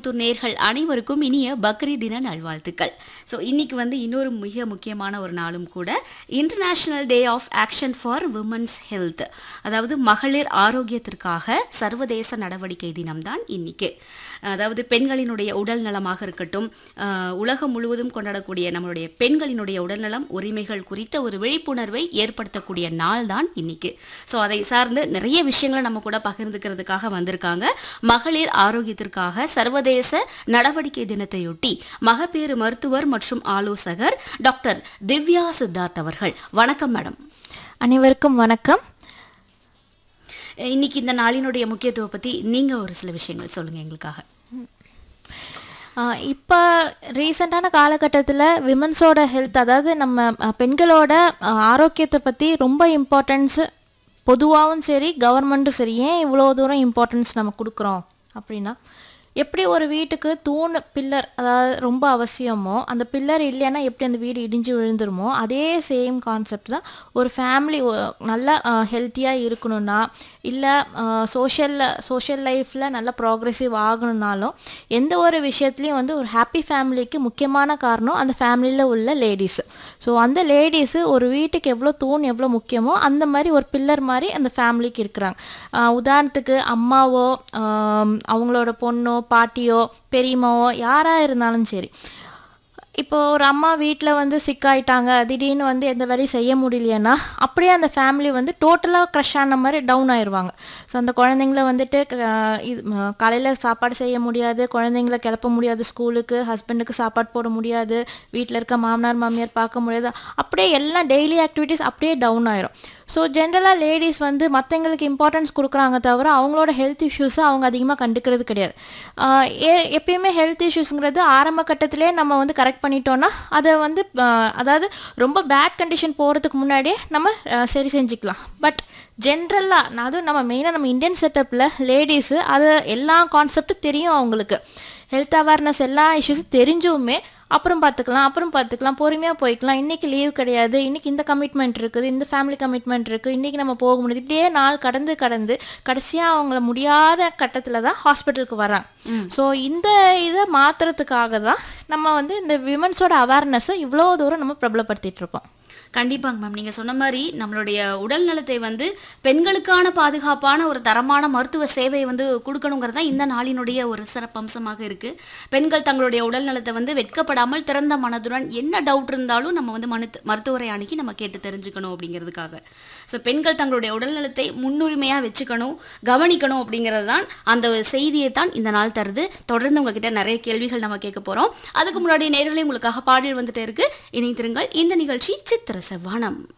கோயம்புத்தூர் நேர்கள் அனைவருக்கும் இனிய பக்ரீத் தின நல்வாழ்த்துக்கள் ஸோ இன்னைக்கு வந்து இன்னொரு மிக முக்கியமான ஒரு நாளும் கூட international day of action for women's health அதாவது மகளிர் ஆரோக்கியத்திற்காக சர்வதேச நடவடிக்கை தினம்தான் இன்னைக்கு அதாவது பெண்களினுடைய உடல் நலமாக இருக்கட்டும் அஹ், உலகம் முழுவதும் கொண்டாடக்கூடிய நம்மளுடைய பெண்களினுடைய உடல்நலம் உரிமைகள் குறித்த ஒரு விழிப்புணர்வை ஏற்படுத்தக்கூடிய நாள் தான் இன்னைக்கு ஸோ அதை சார்ந்து நிறைய விஷயங்களை நம்ம கூட பகிர்ந்துக்கிறதுக்காக வந்திருக்காங்க மகளிர் ஆரோக்கியத்திற்காக சர்வதேச நடவடிக்கை தினத்தையொட்டி மகப்பேறு மருத்துவர் மற்றும் ஆலோசகர் டாக்டர் திவ்யா சித்தார்த் அவர்கள் வணக்கம் மேடம் அனைவருக்கும் வணக்கம் இன்னைக்கு இந்த நாளினுடைய முக்கியத்துவம் பத்தி நீங்க ஒரு சில விஷயங்கள் சொல்லுங்க எங்களுக்காக இப்போ ரீசெண்டான காலகட்டத்தில் விமன்ஸோட ஹெல்த் அதாவது நம்ம அஹ், பெண்களோட அஹ், ஆரோக்கியத்தை பற்றி ரொம்ப இம்பார்ட்டன்ஸ் பொதுவாகவும் சரி கவர்மெண்ட்டும் சரி ஏன் இவ்வளோ தூரம் இம்பார்ட்டன்ஸ் நம்ம கொடுக்குறோம் அப்படின்னா எப்படி ஒரு வீட்டுக்கு தூண் பில்லர் அதாவது ரொம்ப அவசியமோ அந்த பில்லர் இல்லைன்னா எப்படி அந்த வீடு இடிஞ்சு விழுந்துருமோ அதே சேம் கான்செப்ட் தான் ஒரு ஃபேமிலி நல்லா ஹெல்த்தியாக இருக்கணும்னா இல்லை சோஷியல் சோஷியல் லைஃப்பில் நல்லா ப்ராக்ரெசிவ் ஆகணும்னாலும் எந்த ஒரு விஷயத்துலையும் வந்து ஒரு ஹாப்பி ஃபேமிலிக்கு முக்கியமான காரணம் அந்த ஃபேமிலியில் உள்ள லேடிஸு ஸோ அந்த லேடிஸு ஒரு வீட்டுக்கு எவ்வளோ தூண் எவ்வளோ முக்கியமோ அந்த மாதிரி ஒரு பில்லர் மாதிரி அந்த ஃபேமிலிக்கு இருக்கிறாங்க ஆஹ் உதாரணத்துக்கு அம்மாவோ ஆம், அவங்களோட பொண்ணோ பாட்டியோ பெரியம்மாவோ யாராக இருந்தாலும் சரி இப்போ ஒரு அம்மா வீட்டில் வந்து சிக்காயிட்டாங்க திடீர்னு வந்து எந்த வேலையும் செய்ய முடியலையேன்னா அப்படியே அந்த ஃபேமிலி வந்து டோட்டலாக க்ரஷ் ஆன மாதிரி டவுன் ஆயிடுவாங்க ஸோ அந்த குழந்தைங்கள வந்துட்டு க- இது காலையில் சாப்பாடு செய்ய முடியாது குழந்தைங்கள கிளப்ப முடியாது ஸ்கூலுக்கு ஹஸ்பண்டுக்கு சாப்பாடு போட முடியாது வீட்டில் இருக்க மாமனார் மாமியார் பார்க்க முடியாது அப்படியே எல்லாம் டெய்லி ஆக்டிவிட்டீஸ் அப்படியே டவுன் ஆயிரும் ஸோ ஜென்ரலாக லேடிஸ் வந்து மற்றவங்களுக்கு இம்பார்ட்டன்ஸ் கொடுக்குறாங்க தவிர அவங்களோட ஹெல்த் இஷ்யூஸை அவங்க அதிகமாக கண்டுக்கிறது கிடையாது ஆஹ் எ- எப்பயுமே ஹெல்த் இஷ்யூஸுங்கிறது ஆரம்ப கட்டத்திலே நம்ம வந்து கரெக்ட் பண்ணிட்டோம்னா அதை வந்து ஆஹ் அதாவது ரொம்ப பேட் கண்டிஷன் போகிறதுக்கு முன்னாடியே நம்ம ஆஹ் சரி செஞ்சுக்கலாம் பட் ஜென்ரலாக அதுவும் நம்ம மெயினாக நம்ம இந்தியன் செட்டப்பில் லேடிஸு அது எல்லா கான்செப்டும் தெரியும் அவங்களுக்கு ஹெல்த் அவேர்னஸ் எல்லா இஷ்யூஸும் தெரிஞ்சுமே அப்புறம் பார்த்துக்கலாம் அப்புறம் பார்த்துக்கலாம் பொறுமையாக போய்க்கலாம் இன்றைக்கி லீவ் கிடையாது இன்றைக்கி இந்த கமிட்மெண்ட் இருக்குது இந்த ஃபேமிலி கமிட்மெண்ட் இருக்குது இன்றைக்கி நம்ம போக முடியாது இப்படியே நாள் கடந்து கடந்து கடைசியாக அவங்கள முடியாத கட்டத்தில் தான் ஹாஸ்பிட்டலுக்கு வராங்க ஸோ இந்த இதை மாற்றுறதுக்காக தான் நம்ம வந்து இந்த விமன்ஸோட அவேர்னஸை இவ்வளோ தூரம் நம்ம பிரபலப்படுத்திட்டு இருக்கோம் கண்டிப்பாங்க மேம் நீங்க சொன்ன மாதிரி நம்மளுடைய உடல் நலத்தை வந்து பெண்களுக்கான பாதுகாப்பான ஒரு தரமான மருத்துவ சேவையை வந்து கொடுக்கணுங்கிறது தான் இந்த நாளினுடைய ஒரு சிறப்பம்சமாக இருக்கு பெண்கள் தங்களுடைய உடல் நலத்தை வந்து வெட்கப்படாமல் திறந்த மனதுடன் என்ன டவுட் இருந்தாலும் நம்ம வந்து மனு மருத்துவரை அணுகி நம்ம கேட்டு தெரிஞ்சுக்கணும் அப்படிங்கிறதுக்காக ஸோ பெண்கள் தங்களுடைய உடல் நலத்தை முன்னுரிமையாக வச்சுக்கணும் கவனிக்கணும் அப்படிங்கிறது தான் அந்த செய்தியை தான் இந்த நாள் தருது தொடர்ந்து உங்ககிட்ட நிறைய கேள்விகள் நம்ம கேட்க போறோம் அதுக்கு முன்னாடி நேர்களே உங்களுக்காக பாடல் வந்துட்டே இருக்கு இணைத்திருங்கள் இந்த நிகழ்ச்சி சித்திர செவ்வானம்